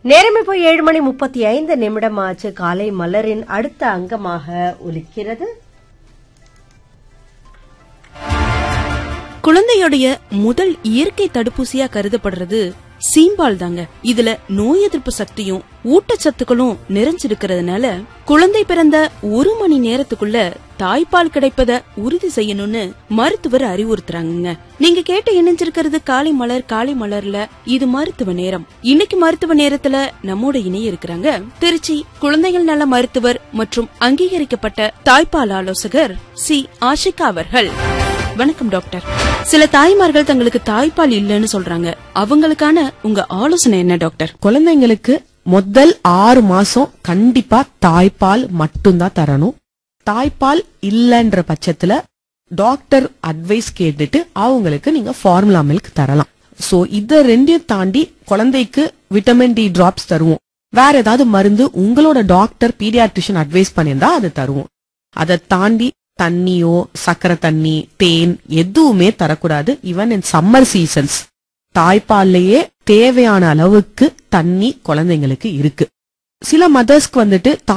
நேரம் இப்போ ஏழு மணி முப்பத்தி ஐந்து நிமிடம் ஆச்சு காலை மலரின் அடுத்த அங்கமாக ஒலிக்கிறது குழந்தையுடைய முதல் இயற்கை தடுப்பூசியா கருதப்படுறது சீம்பால் தாங்க இதுல நோய் எதிர்ப்பு சக்தியும் ஊட்டச்சத்துக்களும் நிறைஞ்சிருக்கிறதுனால குழந்தை பிறந்த ஒரு மணி நேரத்துக்குள்ள தாய்ப்பால் கிடைப்பத உறுதி செய்யணும்னு மருத்துவர் அறிவுறுத்துறாங்க நீங்க கேட்டு இணைஞ்சிருக்கிறது காலை மலர் காலை மலர்ல இது மருத்துவ நேரம் இன்னைக்கு மருத்துவ நேரத்துல நம்மோட இணைய இருக்கிறாங்க திருச்சி குழந்தைகள் நல மருத்துவர் மற்றும் அங்கீகரிக்கப்பட்ட தாய்ப்பால் ஆலோசகர் சி ஆஷிகா அவர்கள் வணக்கம் டாக்டர் சில தாய்மார்கள் தங்களுக்கு தாய்ப்பால் இல்லைன்னு சொல்றாங்க அவங்களுக்கான உங்க ஆலோசனை என்ன டாக்டர் குழந்தைங்களுக்கு முதல் ஆறு மாசம் கண்டிப்பா தாய்ப்பால் மட்டும்தான் தரணும் தாய்ப்பால் இல்லன்ற பட்சத்துல டாக்டர் அட்வைஸ் கேட்டுட்டு அவங்களுக்கு நீங்க ஃபார்முலா மில்க் தரலாம் சோ இத ரெண்டையும் தாண்டி குழந்தைக்கு விட்டமின் டி டிராப்ஸ் தருவோம் வேற ஏதாவது மருந்து உங்களோட டாக்டர் பீடியாட்ரிஷியன் அட்வைஸ் பண்ணியிருந்தா அது தருவோம் அதை தாண்டி தண்ணியோ சக்கரை தண்ணி தேன் எதுவுமே தரக்கூடாது ஈவன் இன் சம்மர் சீசன்ஸ் தாய்ப்பால்லையே தேவையான அளவுக்கு தண்ணி குழந்தைங்களுக்கு இருக்கு சில மதர்ஸ்க்கு வந்துட்டு